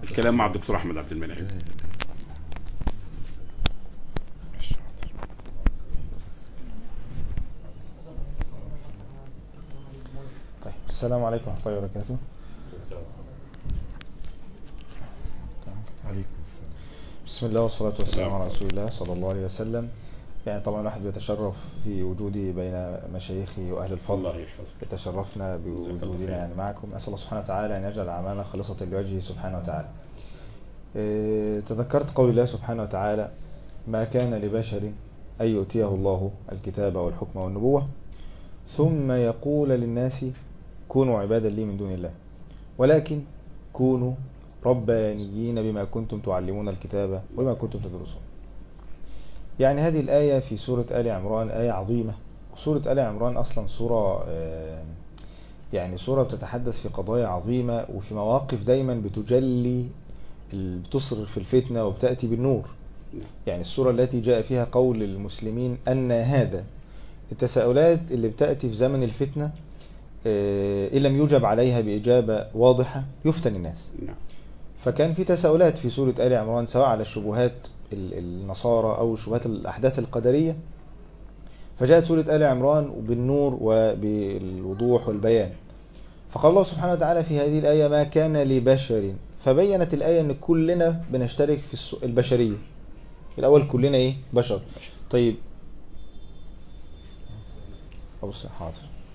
الكلام مع الدكتور احمد عبد المنعم طيب السلام عليكم ورحمة الله وبركاته عليكم السلام بسم الله والصلاة والسلام على رسول الله صلى الله عليه وسلم يعني طبعا الواحد بيتشرف في وجودي بين مشايخي وأهل الفضل الله يحفظك. تشرفنا بوجودنا يعني معكم أسأل الله سبحانه وتعالى أن يجعل أعمالنا خالصة لوجهه سبحانه وتعالى إيه، تذكرت قول الله سبحانه وتعالى ما كان لبشر أن يؤتيه الله الكتاب والحكم والنبوة ثم يقول للناس كونوا عبادا لي من دون الله ولكن كونوا ربانيين بما كنتم تعلمون الكتاب وبما كنتم تدرسون يعني هذه الآية في سورة آل عمران آية عظيمة سورة آل عمران أصلا سورة آه، يعني سورة بتتحدث في قضايا عظيمة وفي مواقف دايما بتجلي ال- بتصرف الفتنة وبتأتي بالنور يعني السورة التي جاء فيها قول المسلمين أن هذا التساؤلات اللي بتأتي في زمن الفتنة آه، إن لم يجب عليها بإجابة واضحة يفتن الناس نعم فكان في تساؤلات في سورة آل عمران سواء على الشبهات ال- النصارى أو شبهات الأحداث القدرية فجاءت سورة آل عمران بالنور وبالوضوح والبيان فقال الله سبحانه وتعالى في هذه الآية ما كان لبشر فبينت الآية أن كلنا بنشترك في الس- البشرية الأول كلنا إيه بشر طيب أبص حاضر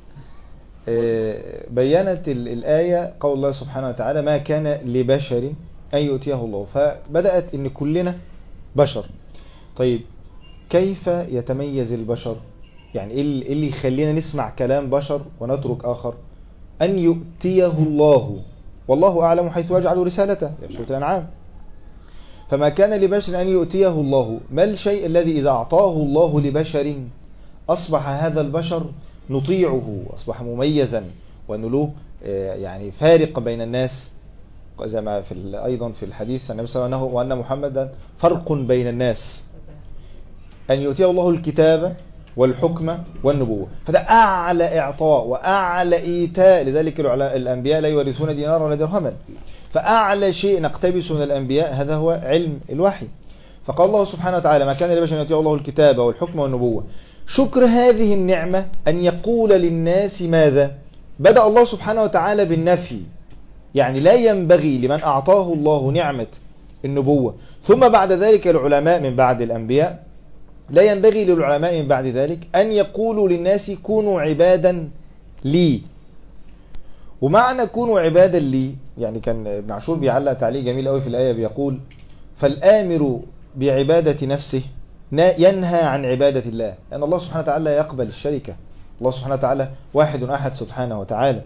آه، بينت ال- الآية قول الله سبحانه وتعالى ما كان لبشر أن يؤتيه الله فبدأت أن كلنا بشر طيب كيف يتميز البشر يعني إيه اللي إيه اللي يخلينا نسمع كلام بشر ونترك آخر أن يؤتيه الله والله أعلم حيث يجعل رسالته في سورة الأنعام فما كان لبشر أن يؤتيه الله ما الشيء الذي إذا أعطاه الله لبشر أصبح هذا البشر نطيعه أصبح مميزا وأنه له آه، يعني فارق بين الناس زي ما في ال- أيضا في الحديث عن النبي صلى الله عليه وسلم وأن محمدا فرق بين الناس أن يؤتيه الله الكتاب والحكم والنبوة فده أعلى إعطاء وأعلى إيتاء لذلك العلا- الأنبياء لا يورثون دينارا ولا درهما فأعلى شيء نقتبس من الأنبياء هذا هو علم الوحي فقال الله سبحانه وتعالى ما كان لبشر أن يؤتيه الله الكتاب والحكم والنبوة شكر هذه النعمة أن يقول للناس ماذا بدأ الله سبحانه وتعالى بالنفي يعني لا ينبغي لمن أعطاه الله نعمة النبوة ثم بعد ذلك العلماء من بعد الأنبياء لا ينبغي للعلماء من بعد ذلك أن يقولوا للناس كونوا عبادا لي ومعنى كونوا عبادا لي يعني كان ابن عاشور بيعلق تعليق جميل قوي في الآية بيقول فالآمر بعبادة نفسه نا- ينهى عن عبادة الله لأن الله سبحانه وتعالى لا يقبل الشركة الله سبحانه وتعالى واحد أحد سبحانه وتعالى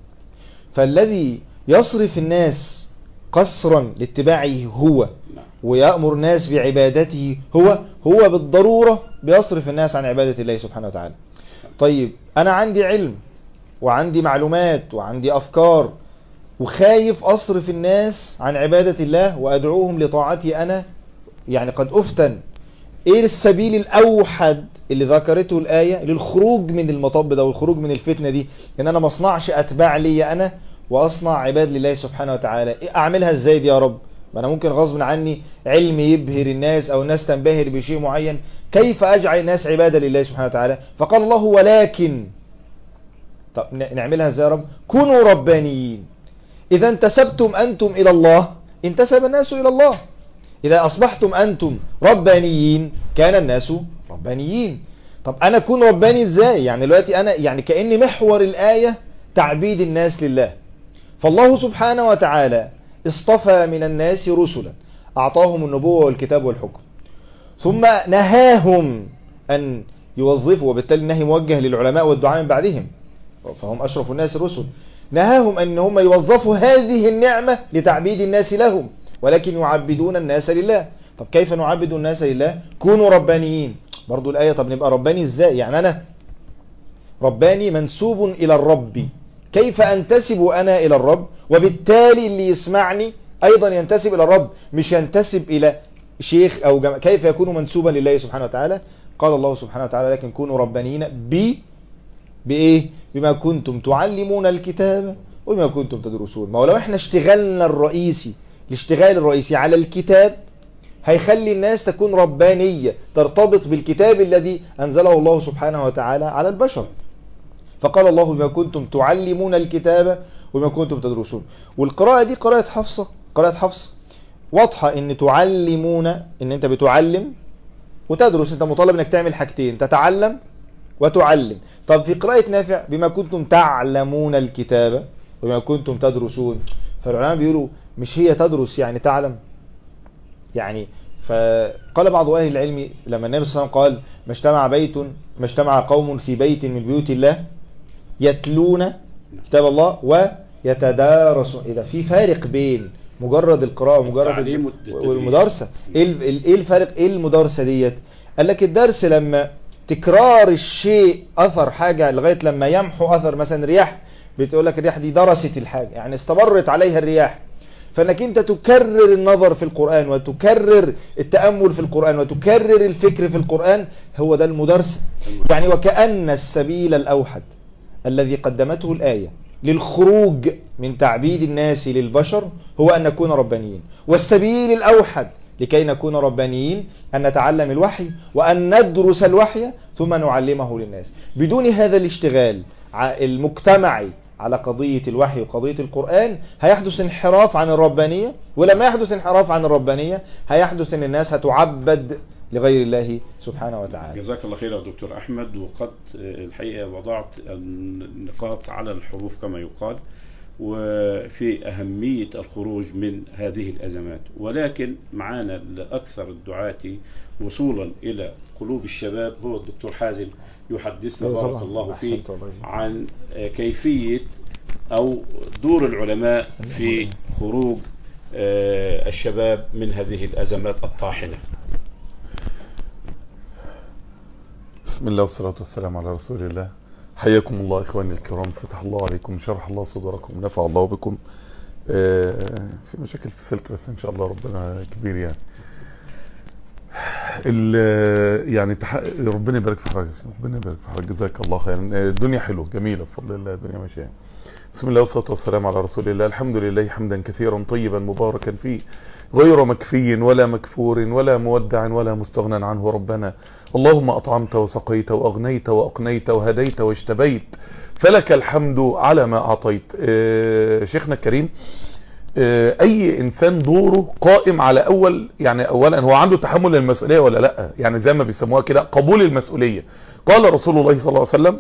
فالذي يصرف الناس قصرا لاتباعه هو نعم ويأمر الناس بعبادته هو هو بالضرورة بيصرف الناس عن عبادة الله سبحانه وتعالى طيب أنا عندي علم وعندي معلومات وعندي أفكار وخايف أصرف الناس عن عبادة الله وأدعوهم لطاعتي أنا يعني قد أفتن إيه السبيل الأوحد اللي ذكرته الآية للخروج من المطب ده والخروج من الفتنة دي إن أنا ما اصنعش أتباع لي أنا وأصنع عباد لله سبحانه وتعالى إيه أعملها إزاي دي يا رب ما أنا ممكن غصب عني علم يبهر الناس أو الناس تنبهر بشيء معين كيف أجعل الناس عبادة لله سبحانه وتعالى فقال الله ولكن طب ن- نعملها ازاي يا رب كونوا ربانيين إذا انتسبتم أنتم إلى الله انتسب الناس إلى الله إذا أصبحتم أنتم ربانيين كان الناس ربانيين طب أنا أكون رباني إزاي يعني دلوقتي أنا يعني كأن محور الآية تعبيد الناس لله فالله سبحانه وتعالى اصطفى من الناس رسلا أعطاهم النبوة والكتاب والحكم ثم نهاهم أن يوظفوا وبالتالي النهي موجه للعلماء والدعاء من بعدهم فهم أشرف الناس الرسل نهاهم أن هم يوظفوا هذه النعمة لتعبيد الناس لهم ولكن يعبدون الناس لله طب كيف نعبد الناس لله كونوا ربانيين برضو الآية طب نبقى رباني ازاي يعني أنا رباني منسوب إلى الرب كيف أنتسب أنا إلى الرب وبالتالي اللي يسمعني أيضا ينتسب إلى الرب مش ينتسب إلى شيخ أو جماعة كيف يكون منسوبا لله سبحانه وتعالى قال الله سبحانه وتعالى لكن كونوا ربانيين ب بإيه بما كنتم تعلمون الكتاب وبما كنتم تدرسون ما هو لو احنا اشتغلنا الرئيسي الاشتغال الرئيسي على الكتاب هيخلي الناس تكون ربانية ترتبط بالكتاب الذي أنزله الله سبحانه وتعالى على البشر فقال الله بما كنتم تعلمون الكتاب وما كنتم تدرسون والقراءة دي قراءة حفصة قراءة حفص واضحة ان تعلمون ان انت بتعلم وتدرس انت مطالب انك تعمل حاجتين تتعلم وتعلم طب في قراءة نافع بما كنتم تعلمون الكتاب وما كنتم تدرسون فالعلماء بيقولوا مش هي تدرس يعني تعلم يعني فقال بعض أهل العلم لما النبي صلى الله عليه وسلم قال ما اجتمع بيت ما اجتمع قوم في بيت من بيوت الله يتلون كتاب الله ويتدارسون إذا في فارق بين مجرد القراءة ومجرد التعليم والتدريس. والمدارسة ايه ال- ال- ايه الفرق ايه المدارسة ديت قال لك الدرس لما تكرار الشيء اثر حاجة لغاية لما يمحو اثر مثلا رياح بتقول لك الرياح دي درست الحاجة يعني استمرت عليها الرياح فانك انت تكرر النظر في القرآن وتكرر التأمل في القرآن وتكرر الفكر في القرآن هو ده المدرسة يعني وكأن السبيل الأوحد الذي قدمته الآية للخروج من تعبيد الناس للبشر هو أن نكون ربانيين والسبيل الأوحد لكي نكون ربانيين أن نتعلم الوحي وأن ندرس الوحي ثم نعلمه للناس بدون هذا الاشتغال ع- المجتمعي على قضية الوحي وقضية القرآن هيحدث انحراف عن الربانية ولما يحدث انحراف عن الربانية هيحدث ان الناس هتعبد لغير الله سبحانه وتعالى جزاك الله خير يا دكتور أحمد وقد آه، الحقيقة وضعت النقاط على الحروف كما يقال وفي أهمية الخروج من هذه الأزمات ولكن معانا الأكثر الدعاة وصولا إلى قلوب الشباب هو الدكتور حازم يحدثنا أيوة بارك طبعاً. الله فيه أحسنت والله. عن آه، كيفية أو دور العلماء في خروج آه، الشباب من هذه الأزمات الطاحنة بسم الله والصلاة والسلام على رسول الله حياكم الله إخواني الكرام فتح الله عليكم شرح الله صدوركم نفع الله بكم آه، في مشاكل في السلك بس إن شاء الله ربنا كبير يعني ال- يعني تح... ربنا يبارك في حضرتك ربنا يبارك في حضرتك جزاك الله خيرا آه، الدنيا حلوه جميله بفضل الله الدنيا ماشيه بسم الله والصلاه والسلام على رسول الله الحمد لله حمدا كثيرا طيبا مباركا فيه غير مكفي ولا مكفور ولا مودع ولا مستغنى عنه ربنا اللهم أطعمت وسقيت وأغنيت وأقنيت وهديت واجتبيت فلك الحمد على ما أعطيت آه، شيخنا الكريم آه، أي إنسان دوره قائم على أول يعني أولا هو عنده تحمل المسؤولية ولا لا يعني زي ما بيسموها كده قبول المسؤولية قال رسول الله صلى الله عليه وسلم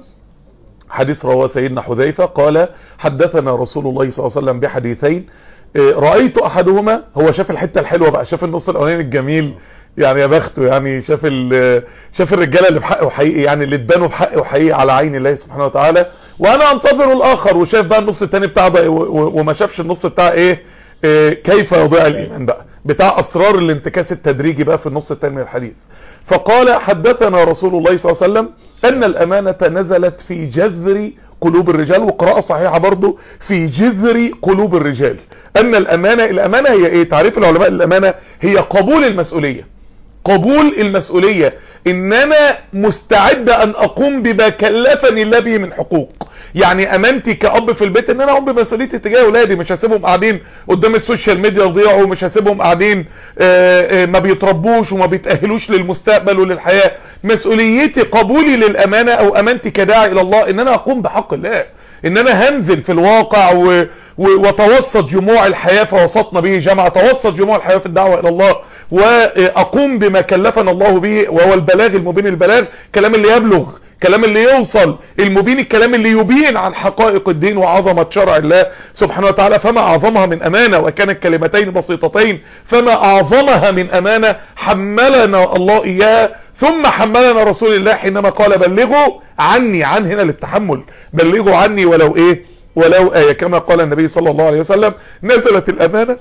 حديث رواه سيدنا حذيفة قال حدثنا رسول الله صلى الله عليه وسلم بحديثين إيه، رأيت أحدهما هو شاف الحتة الحلوة بقى شاف النص الأولاني الجميل يعني يا بخته يعني شاف ال- شاف الرجاله اللي بحق وحقيقي يعني اللي اتبانوا بحق وحقيقي على عين الله سبحانه وتعالى وانا انتظر الاخر وشاف بقى النص الثاني بتاع ده و- و- وما شافش النص بتاع ايه, إيه كيف يضيع الايمان بقى بتاع اسرار الانتكاس التدريجي بقى في النص الثاني من الحديث فقال حدثنا رسول الله صلى الله عليه وسلم ان الامانه نزلت في جذر قلوب الرجال وقراءة صحيحة برضو في جذر قلوب الرجال ان الامانة الامانة هي ايه تعريف العلماء الامانة هي قبول المسؤولية قبول المسؤولية ان انا مستعد ان اقوم بما كلفني الله به من حقوق يعني امانتي كأب في البيت ان انا اقوم بمسؤوليتي تجاه اولادي مش هسيبهم قاعدين قدام السوشيال ميديا يضيعوا ومش هسيبهم قاعدين آه، آه، ما بيتربوش وما بيتأهلوش للمستقبل وللحياة مسؤوليتي قبولي للامانة او امانتي كداعي الى الله ان انا اقوم بحق الله ان انا هنزل في الواقع و... و... وتوسط جموع الحياة فوسطنا به جمع توسط جموع الحياة في الدعوة الى الله واقوم بما كلفنا الله به وهو البلاغ المبين البلاغ كلام اللي يبلغ كلام اللي يوصل المبين الكلام اللي يبين عن حقائق الدين وعظمة شرع الله سبحانه وتعالى فما اعظمها من امانة وكانت كلمتين بسيطتين فما اعظمها من امانة حملنا الله اياها ثم حملنا رسول الله حينما قال بلغوا عني عن هنا للتحمل بلغوا عني ولو ايه ولو آية كما قال النبي صلى الله عليه وسلم نزلت الامانة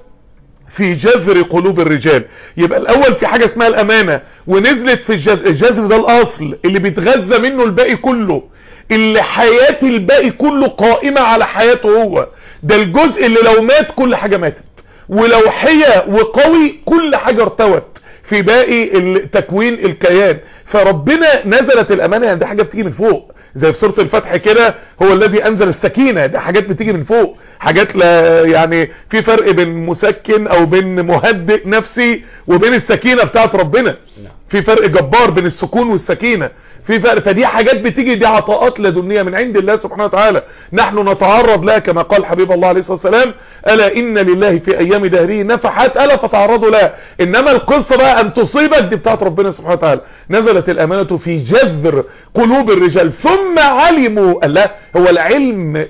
في جذر قلوب الرجال يبقى الاول في حاجة اسمها الامانة ونزلت في الجذر الجذر ده الاصل اللي بيتغذى منه الباقي كله اللي حياة الباقي كله قائمة على حياته هو ده الجزء اللي لو مات كل حاجة ماتت ولو حيا وقوي كل حاجة ارتوت في باقي ال- تكوين الكيان فربنا نزلت الامانة يعني دي حاجة بتيجي من فوق زي في سورة الفتح كده هو الذي انزل السكينة ده حاجات بتيجي من فوق حاجات لا يعني في فرق بين مسكن او بين مهدئ نفسي وبين السكينة بتاعت ربنا في فرق جبار بين السكون والسكينة في فرق فدي حاجات بتيجي دي عطاءات لدنيا من عند الله سبحانه وتعالى نحن نتعرض لها كما قال حبيب الله عليه الصلاة والسلام ألا إن لله في أيام دهره نفحات ألا فتعرضوا لها إنما القصة بقى أن تصيبك دي بتاعت ربنا سبحانه وتعالى نزلت الأمانة في جذر قلوب الرجال ثم علموا الله هو العلم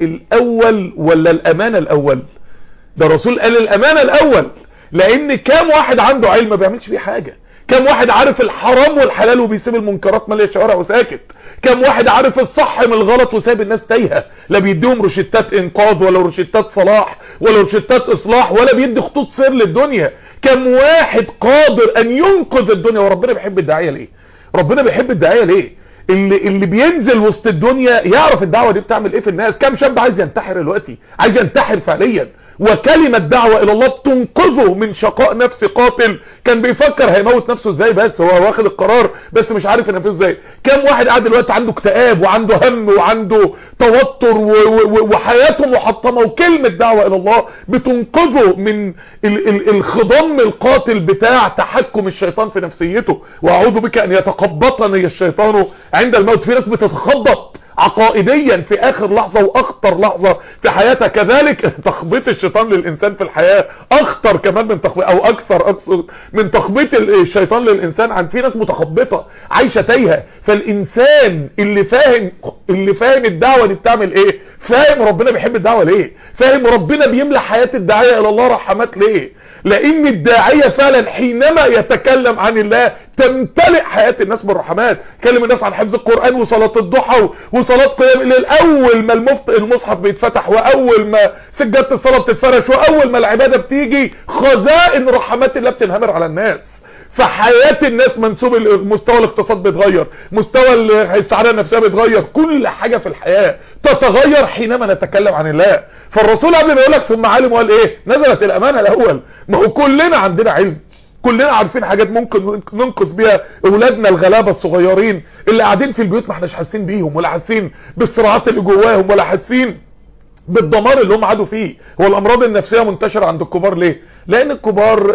الأول ولا الأمانة الأول ده الرسول قال الأمانة الأول لأن كام واحد عنده علم ما بيعملش فيه حاجة كم واحد عارف الحرام والحلال وبيسيب المنكرات ماليه الشوارع وساكت كم واحد عارف الصح من الغلط وساب الناس تايهه لا بيديهم روشتات انقاذ ولا روشتات صلاح ولا روشتات اصلاح ولا بيدي خطوط سير للدنيا كم واحد قادر ان ينقذ الدنيا وربنا بيحب الداعيه ليه ربنا بيحب الداعيه ليه اللي اللي بينزل وسط الدنيا يعرف الدعوه دي بتعمل ايه في الناس كم شاب عايز ينتحر دلوقتي عايز ينتحر فعليا وكلمة دعوة الى الله تنقذه من شقاء نفسي قاتل كان بيفكر هيموت نفسه ازاي بس هو واخد القرار بس مش عارف ينفذه ازاي كم واحد قاعد دلوقتي عنده اكتئاب وعنده هم وعنده توتر و و وحياته محطمة وكلمة دعوة الى الله بتنقذه من ال ال الخضم القاتل بتاع تحكم الشيطان في نفسيته واعوذ بك ان يتقبطني الشيطان عند الموت في ناس بتتخبط عقائديا في اخر لحظة واخطر لحظة في حياتها كذلك تخبيط الشيطان للانسان في الحياة اخطر كمان من تخبيط او اكثر اكثر من تخبيط الشيطان للانسان عن في ناس متخبطة عايشة تايهة فالانسان اللي فاهم اللي فاهم الدعوة دي بتعمل ايه فاهم ربنا بيحب الدعوة ليه فاهم ربنا بيملى حياة الداعية الى الله رحمات ليه لان الداعية فعلا حينما يتكلم عن الله تمتلئ حياة الناس بالرحمات كلم الناس عن حفظ القرآن وصلاة الضحى وصلاة قيام الليل اول ما المفت... المصحف بيتفتح واول ما سجادة الصلاة بتتفرش واول ما العبادة بتيجي خزائن رحمات الله بتنهمر على الناس فحياة الناس منسوب مستوى الاقتصاد بيتغير مستوى السعادة النفسية بيتغير كل حاجة في الحياة تتغير حينما نتكلم عن الله فالرسول قبل ما يقول لك ثم عالم وقال ايه نزلت الامانة الاول ما هو كلنا عندنا علم كلنا عارفين حاجات ممكن ننقذ بيها اولادنا الغلابه الصغيرين اللي قاعدين في البيوت ما احناش حاسين بيهم ولا حاسين بالصراعات اللي جواهم ولا حاسين بالدمار اللي هم قعدوا فيه هو الامراض النفسيه منتشره عند الكبار ليه لان الكبار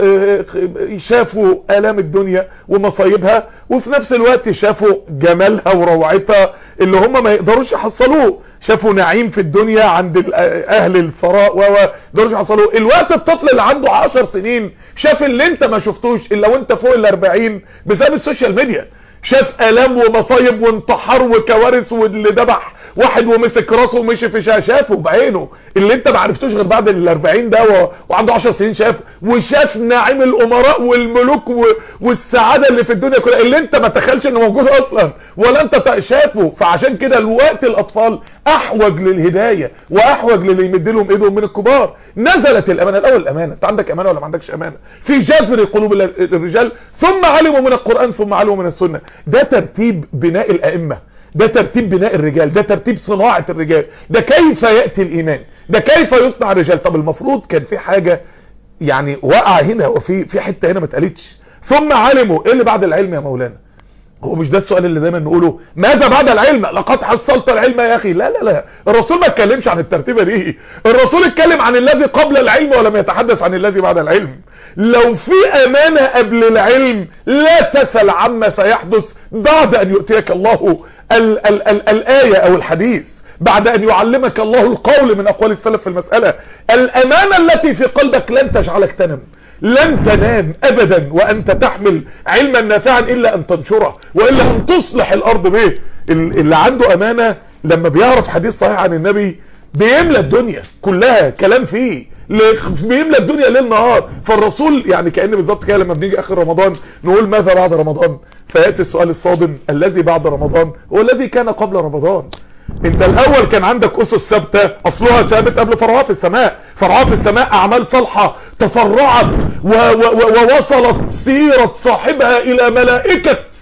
شافوا الام الدنيا ومصايبها وفي نفس الوقت شافوا جمالها وروعتها اللي هم ما يقدروش يحصلوه شافوا نعيم في الدنيا عند اهل الثراء و يقدروش يحصلوه الوقت الطفل اللي عنده 10 سنين شاف اللي انت ما شفتوش الا وانت فوق ال 40 بسبب السوشيال ميديا شاف الام ومصايب وانتحار وكوارث واللي ذبح واحد ومسك راسه ومشي في شافه بعينه اللي انت ما عرفتوش غير بعد ال 40 ده و... وعنده 10 سنين شافه وشاف نعيم الامراء والملوك و... والسعاده اللي في الدنيا كلها اللي انت ما تخيلش انه موجود اصلا ولا انت شافه فعشان كده الوقت الاطفال احوج للهدايه واحوج للي يمد لهم ايدهم من الكبار نزلت الامانه الاول الامانه انت عندك امانه ولا ما عندكش امانه في جذر قلوب الرجال ثم علموا من القران ثم علموا من السنه ده ترتيب بناء الائمه ده ترتيب بناء الرجال ده ترتيب صناعة الرجال ده كيف يأتي الإيمان ده كيف يصنع الرجال طب المفروض كان في حاجة يعني وقع هنا وفي في حتة هنا ما اتقالتش ثم علموا ايه اللي بعد العلم يا مولانا هو مش ده السؤال اللي دايما نقوله ماذا بعد العلم لقد حصلت العلم يا اخي لا لا لا الرسول ما اتكلمش عن الترتيبه دي الرسول اتكلم عن الذي قبل العلم ولم يتحدث عن الذي بعد العلم لو في امانه قبل العلم لا تسل عما سيحدث بعد ان يؤتيك الله ال ال ال الايه او الحديث بعد ان يعلمك الله القول من اقوال السلف في المساله الامانه التي في قلبك لن تجعلك تنم لن تنام ابدا وانت تحمل علما نافعا الا ان تنشره والا ان تصلح الارض به اللي عنده امانة لما بيعرف حديث صحيح عن النبي بيملى الدنيا كلها كلام فيه بيملى الدنيا ليل نهار فالرسول يعني كأن بالظبط كده لما بنيجي اخر رمضان نقول ماذا بعد رمضان فياتي السؤال الصادم الذي بعد رمضان هو الذي كان قبل رمضان انت الاول كان عندك اسس ثابته اصلها ثابت قبل فرعها في السماء فرعها في السماء اعمال صالحه تفرعت و و و ووصلت سيره صاحبها الى ملائكه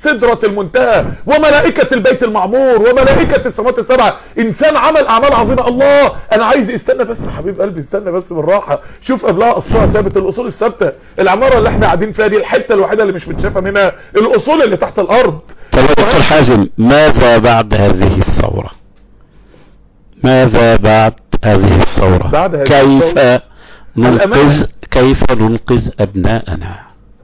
سدرة المنتهى وملائكة البيت المعمور وملائكة السماوات السبعة انسان عمل اعمال عظيمة الله انا عايز استنى بس يا حبيب قلبي استنى بس بالراحة شوف قبلها اصلها ثابت الاصول الثابتة العمارة اللي احنا قاعدين فيها دي الحتة الوحيدة اللي مش متشافة منها الاصول اللي تحت الارض طب يا دكتور حازم ماذا بعد هذه الثورة ماذا بعد هذه الثورة بعد هذه كيف الثورة؟ ننقذ الأمان. كيف ننقذ أبناءنا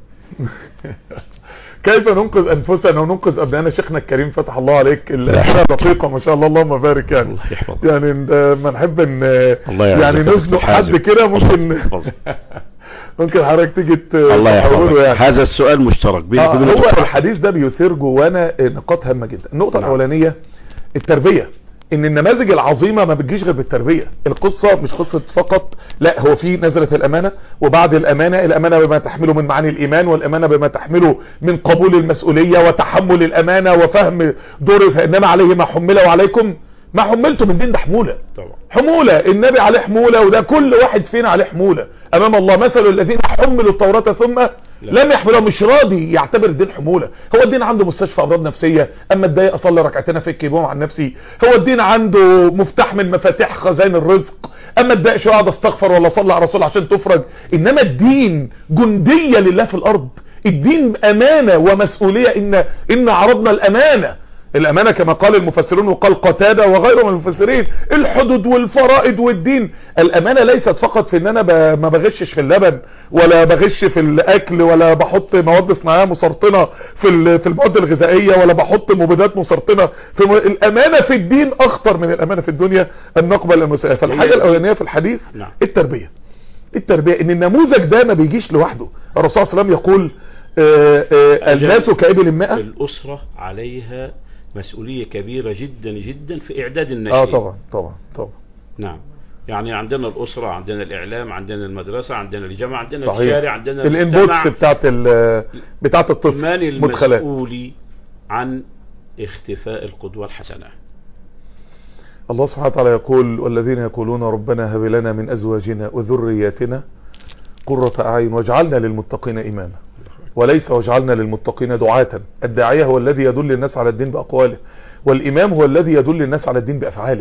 كيف ننقذ انفسنا وننقذ ابنائنا شيخنا الكريم فتح الله عليك الاسئله دقيقه ما شاء الله اللهم بارك يعني الله يحفظك يعني آه، ما نحب ان الله يعزك يعني يا نزنق دكتور حد حازم. كده ممكن يحفظك. ممكن حضرتك تيجي ت- الله تحوله يحفظك يعني هذا السؤال مشترك بينك آه وبين هو الدكتور الحديث ده بيثير جوانا نقاط هامه جدا النقطه نعم. الاولانيه التربيه ان النماذج العظيمه ما بتجيش غير بالتربيه القصه مش قصه فقط لا هو في نزله الامانه وبعد الامانه الامانه بما تحمله من معاني الايمان والامانه بما تحمله من قبول المسؤوليه وتحمل الامانه وفهم دور فانما عليه ما حمل وعليكم ما حملتم من دين ده حموله طبعا حمولة النبي عليه حمولة وده كل واحد فينا عليه حمولة امام الله مثل الذين حملوا التوراة ثم لم يحملوها مش راضي يعتبر الدين حمولة هو الدين عنده مستشفى امراض نفسية اما اتضايق اصلي ركعتين في الكيبوم عن نفسي هو الدين عنده مفتاح من مفاتيح خزائن الرزق اما اتضايق شويه اقعد استغفر ولا اصلي على الرسول عشان تفرج انما الدين جندية لله في الارض الدين امانة ومسؤولية ان ان عرضنا الامانة الامانه كما قال المفسرون وقال قتاده وغيره من المفسرين الحدود والفرائض والدين الامانه ليست فقط في ان انا ب- ما بغشش في اللبن ولا بغش في الاكل ولا بحط مواد صناعيه مسرطنه في ال- في المواد الغذائيه ولا بحط مبيدات مسرطنه في م... الامانه في الدين اخطر من الامانه في الدنيا ان نقبل المسائل فالحاجه الاولانيه في الحديث نعم. التربيه التربيه ان النموذج ده ما بيجيش لوحده الرسول صلى الله عليه وسلم يقول آه، آه، الناس كابل الماء الأسرة عليها مسؤولية كبيرة جدا جدا في إعداد اه الناشئين طبعا طبعا طبعا نعم يعني عندنا الأسرة عندنا الإعلام عندنا المدرسة عندنا الجامعة عندنا صحيح. الشارع عندنا الانبوتس المجتمع. بتاعت ال بتاعت الطفل من مدخلات المسؤول عن اختفاء القدوة الحسنة الله سبحانه وتعالى يقول والذين يقولون ربنا هب لنا من ازواجنا وذرياتنا قرة اعين واجعلنا للمتقين اماما وليس واجعلنا للمتقين دعاة الداعية هو الذي يدل الناس على الدين باقواله والامام هو الذي يدل الناس على الدين بافعاله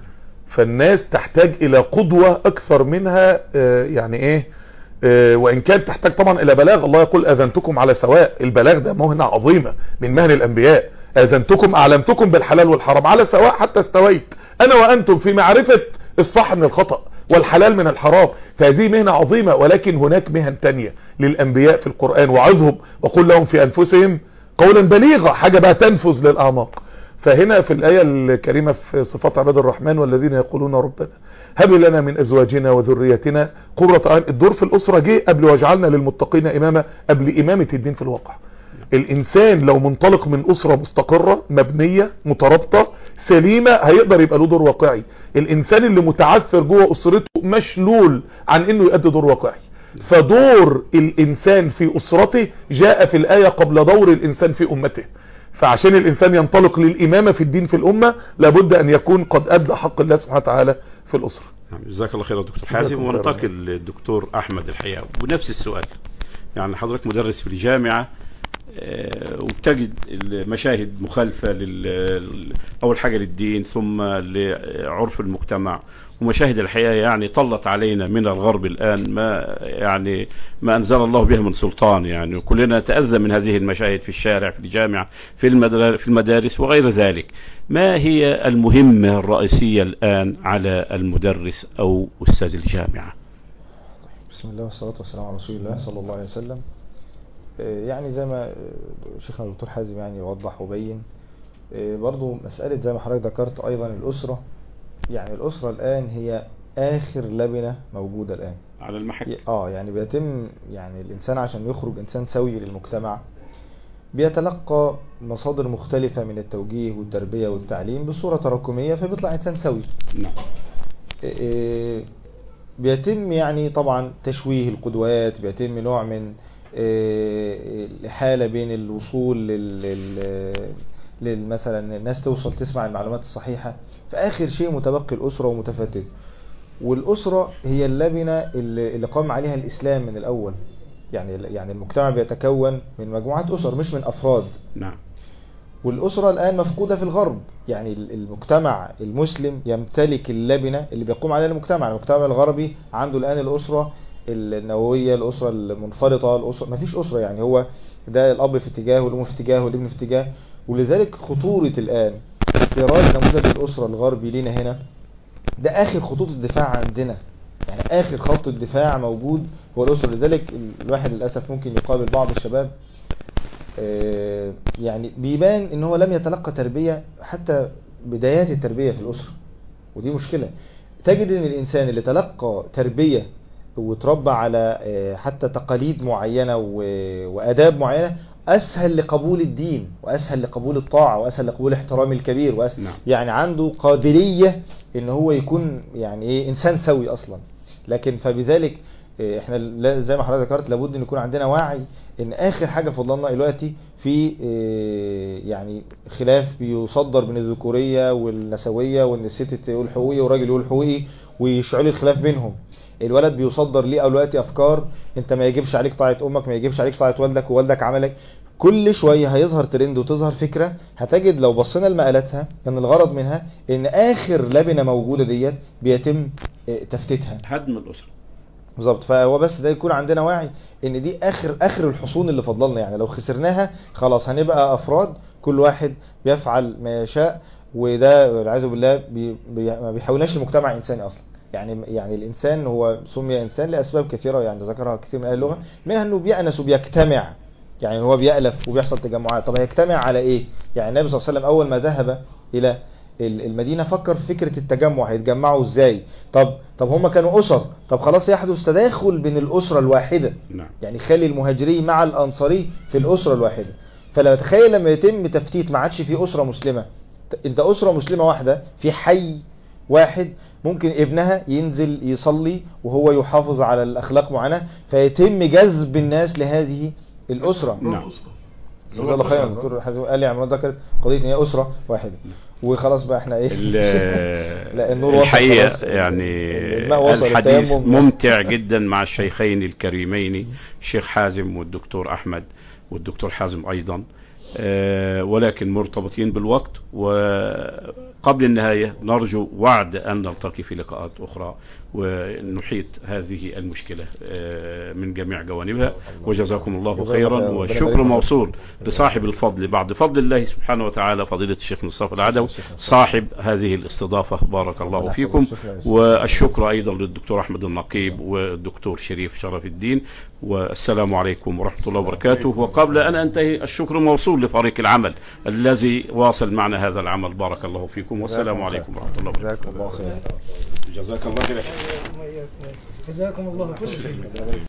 فالناس تحتاج الى قدوة اكثر منها آه، يعني ايه آه، وان كان تحتاج طبعا الى بلاغ الله يقول اذنتكم على سواء البلاغ ده مهنة عظيمة من مهن الانبياء اذنتكم اعلمتكم بالحلال والحرام على سواء حتى استويت انا وانتم في معرفة الصح من الخطأ والحلال من الحرام فهذه مهنة عظيمة ولكن هناك مهن تانية للانبياء في القرآن وعظهم وقل لهم في انفسهم قولا بليغا حاجة بقى تنفذ للاعماق فهنا في الآية الكريمة في صفات عباد الرحمن والذين يقولون ربنا هب لنا من أزواجنا وذريتنا قرة أعين الدور في الأسرة جه قبل واجعلنا للمتقين إماما قبل إمامة الدين في الواقع الإنسان لو منطلق من أسرة مستقرة مبنية مترابطة سليمة هيقدر يبقى له دور واقعي الإنسان اللي متعثر جوه أسرته مشلول عن إنه يؤدي دور واقعي فدور الإنسان في أسرته جاء في الآية قبل دور الإنسان في أمته فعشان الانسان ينطلق للامامه في الدين في الامه لابد ان يكون قد ادى حق الله سبحانه وتعالى في الاسره نعم، جزاك الله خير يا دكتور جزاك حازم الله خير. وننتقل للدكتور احمد الحقيقه بنفس السؤال يعني حضرتك مدرس في الجامعه آه، وبتجد المشاهد مخالفه لل اول حاجه للدين ثم لعرف المجتمع ومشاهد الحقيقه يعني طلت علينا من الغرب الان ما يعني ما انزل الله بها من سلطان يعني وكلنا نتاذى من هذه المشاهد في الشارع في الجامعه في المدار- في المدارس وغير ذلك ما هي المهمه الرئيسيه الان على المدرس او استاذ الجامعه بسم الله والصلاة والسلام على رسول الله صلى الله عليه وسلم آه، يعني زي ما آه، شيخنا الدكتور حازم يعني وضح وبين آه، برضو مسألة زي ما حضرتك ذكرت أيضا الأسرة يعني الأسرة الآن هي آخر لبنة موجودة الآن على المحك اه يعني بيتم يعني الإنسان عشان يخرج إنسان سوي للمجتمع بيتلقى مصادر مختلفة من التوجيه والتربية والتعليم بصورة تراكمية فبيطلع إنسان سوي نعم إيه، بيتم يعني طبعا تشويه القدوات بيتم نوع من إيه، الحالة بين الوصول لل, لل... لل- مثلا الناس توصل تسمع المعلومات الصحيحة فآخر شيء متبقي الأسرة ومتفتت والأسرة هي اللبنة اللي اللي قام عليها الإسلام من الأول يعني يعني المجتمع بيتكون من مجموعات أسر مش من أفراد نعم والأسرة الآن مفقودة في الغرب يعني ال- المجتمع المسلم يمتلك اللبنة اللي بيقوم عليها المجتمع المجتمع الغربي عنده الآن الأسرة النووية الأسرة المنفرطة الأسرة مفيش أسرة يعني هو ده الأب في اتجاه والأم في اتجاه والابن في اتجاه ولذلك خطورة الآن استيراد نموذج الأسرة الغربي لنا هنا ده آخر خطوط الدفاع عندنا يعني آخر خط الدفاع موجود هو الأسرة لذلك الواحد للأسف ممكن يقابل بعض الشباب آه، يعني بيبان ان هو لم يتلقى تربية حتى بدايات التربية في الأسرة ودي مشكلة تجد ان الانسان اللي تلقى تربية وتربى على آه، حتى تقاليد معينة و- وآداب معينة أسهل لقبول الدين وأسهل لقبول الطاعة وأسهل لقبول احترام الكبير وأسهل نعم. يعني عنده قابلية ان هو يكون يعني ايه انسان سوي اصلا لكن فبذلك إيه، احنا لا- زي ما حضرتك ذكرت لابد ان يكون عندنا وعي ان اخر حاجه فضل لنا دلوقتي في إيه، يعني خلاف بيصدر بين الذكوريه والنسويه وان الست تقول حقوقي والراجل يقول حقوقي ويشعلوا الخلاف بينهم الولد بيصدر ليه دلوقتي افكار انت ما يجبش عليك طاعه امك ما يجبش عليك طاعه والدك ووالدك عملك كل شويه هيظهر ترند وتظهر فكره هتجد لو بصينا لمقالاتها كان الغرض منها ان اخر لبنه موجوده ديت بيتم إيه، تفتيتها هدم الأسرة بالظبط فهو بس ده يكون عندنا وعي ان دي اخر اخر الحصون اللي فضلنا يعني لو خسرناها خلاص هنبقى افراد كل واحد بيفعل ما يشاء وده والعياذ بالله بي بي ما بيحولناش لمجتمع انساني اصلا يعني يعني الانسان هو سمي انسان لاسباب كثيره يعني ذكرها كثير من اهل اللغه منها انه بيأنس وبيجتمع يعني هو بيألف وبيحصل تجمعات طب هيجتمع على ايه يعني النبي صلى الله عليه وسلم اول ما ذهب الى ال- المدينة فكر في فكرة التجمع هيتجمعوا ازاي طب طب هم كانوا اسر طب خلاص يحدث تداخل بين الاسرة الواحدة نعم يعني خلي المهاجري مع الانصاري في الاسرة الواحدة فلما تخيل لما يتم تفتيت ما عادش في اسرة مسلمة ت- انت اسرة مسلمة واحدة في حي واحد ممكن ابنها ينزل يصلي وهو يحافظ على الاخلاق معينة فيتم جذب الناس لهذه الاسرة نعم جزاه الله خيرا الدكتور حازم قال لي عمران ذكر قضيه ان هي اسره واحده وخلاص بقى احنا ايه لا النور وصل الحقيقة خلاص. يعني الماء وصل الحديث التيمم. ممتع جدا مع الشيخين الكريمين الشيخ حازم والدكتور أحمد والدكتور حازم أيضا آه، ولكن مرتبطين بالوقت وقبل النهاية نرجو وعد أن نلتقي في لقاءات أخرى ونحيط هذه المشكلة آه، من جميع جوانبها وجزاكم الله جزاكم خيرا الله. ربنا والشكر يبارك فيك. موصول لصاحب الفضل بعد فضل الله سبحانه وتعالى فضيلة الشيخ مصطفى العدو صاحب هذه الاستضافة بارك الله ربنا فيكم يحفظك. شكرا يا أستاذ. والشكر أيضا للدكتور أحمد النقيب والدكتور شريف شرف الدين والسلام عليكم ورحمة الله وبركاته وقبل أن أنتهي الشكر موصول لفريق العمل الذي واصل معنا هذا العمل بارك الله فيكم والسلام عليكم ورحمة الله وبركاته جزاكم الله خيرا جزاك الله خير جزاكم الله خيرا